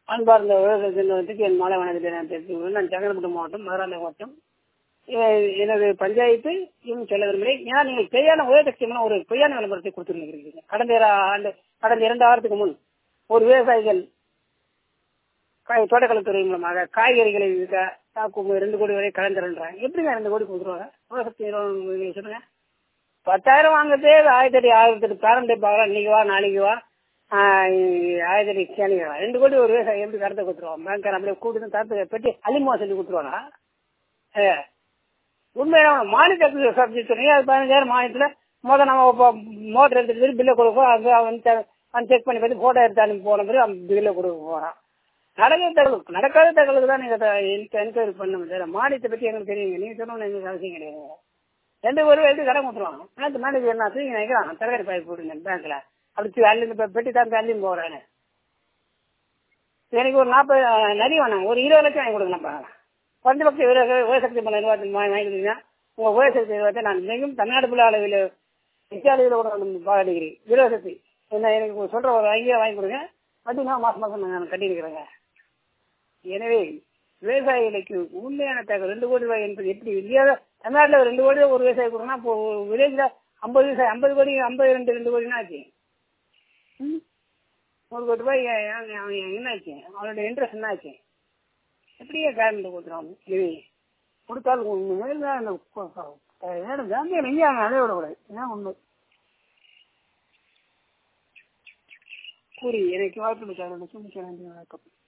அன்பார்ந்த உலக தினத்துக்கு என் மாலை வணக்கத்தை நான் தெரிவித்துக் நான் செங்கல்பட்டு மாவட்டம் மதுராந்த மாவட்டம் எ- எனது பஞ்சாயத்து இன்னும் சொல்ல விரும்புகிறேன் ஏன்னா நீங்கள் பொய்யான உயர்தட்சமான ஒரு பொய்யான விளம்பரத்தை கொடுத்துருக்கிறீங்க கடந்த இர- ஆண்டு கடந்த இரண்டு வாரத்துக்கு முன் ஒரு விவசாயிகள் காய் தோட்டக்கலைத்துறை மூலமாக காய்கறிகளை விற்க தாக்கும் ரெண்டு கோடி வரை கலந்துருன்றாங்க எப்படிங்க ரெண்டு கோடி கொடுத்துருவாங்க உலகத்தை நிறுவனம் நீங்க சொல்லுங்க பத்தாயிரம் வாங்குறதே ஆயிரத்தி அடி ஆயிரத்தி எட்டு பேரண்ட் பார்க்கலாம் இன்னைக்கு வா நாளைக்கு வா ஆஹ் ஆயிரத்தி அடி கேணிக்கு வா ரெண்டு கோடி ஒரு விவசாயி எப்படி கடத்த கொடுத்துருவான் பேங்க்கார அப்படியே கூட்டு தரத்து பெட்டி அலிமா சொல்லி கொடுத்துருவானா ஏ உண்மையான மானியத்துக்கு சப்ஜெக்ட் சொன்னீங்க அது பதினஞ்சாயிரம் மானியத்தில் மொதல் நம்ம இப்போ மோட்டர் எடுத்துட்டு பில்லை கொடுப்போம் அங்கே அவன் அவன் செக் பண்ணி பார்த்து ஃபோட்டோ எடுத்து அனுப்பி போன பிறகு அவன் பில்லை கொடுக்க போகிறான் நடக்காத தகவல் நடக்காத தகவலுக்கு தான் நீங்கள் என்கொயரி பண்ணணும் சார் மானியத்தை பற்றி எங்களுக்கு தெரியுங்க நீங்கள் சொன்னோன்னு எங்களுக்கு அவசியம் கிடையாது ரெண்டு பேரும் எடுத்து கடன் கொடுத்துருவாங்க பேங்க் மேனேஜர் என்ன தூக்கி நினைக்கிறான் தரகரி பாய் போடுங்க பேங்க்ல அப்படி அள்ளி இந்த பெட்டி தான் அள்ளி போகிறானு எனக்கு ஒரு நாற்பது நிறைய வேணாம் ஒரு இருபது லட்சம் வாங்கி கொடுங்கப்பா குறைஞ்சபட்ச உயர்சக்தி பண்ண நிர்வாகத்தில் வாங்கி கொடுத்தீங்கன்னா உங்கள் உயர்சக்தி நிர்வாகத்தை நான் மிகவும் தமிழ்நாடு புள்ள அளவில் வித்தியாலயில் கூட பாடுகிறேன் விரோசக்தி என்ன எனக்கு சொல்ற ஒரு வங்கியை வாங்கி கொடுங்க பார்த்தீங்கன்னா மாசம் மாசம் நான் கட்டியிருக்கிறேங்க எனவே விவசாயிகளுக்கு உண்மையான தகவல் ரெண்டு கோடி ரூபாய் என்பது எப்படி இல்லையா தமிழ்நாட்டில் ஒரு ரெண்டு கோடி ஒரு விவசாயி கொடுக்கணும் இப்போ வில்லேஜில் ஐம்பது விவசாயி ஐம்பது கோடி ஐம்பது ரெண்டு ரெண்டு கோடினா ஆச்சு ம்? ஒரு கோடி ரூபாய் அவன் அவன் என்ன ஆச்சு அவனோட இன்ட்ரெஸ்ட் என்ன ஆச்சு எப்படியே கரண்ட் கொடுத்துருவாங்க இது கொடுத்தாலும் உண்மை மேடம் ஜாமியம் எங்கேயும் அவன் அலைய விடக்கூடாது இதான் உண்மை கூறி எனக்கு வாய்ப்பு கொடுத்தாங்க வணக்கம்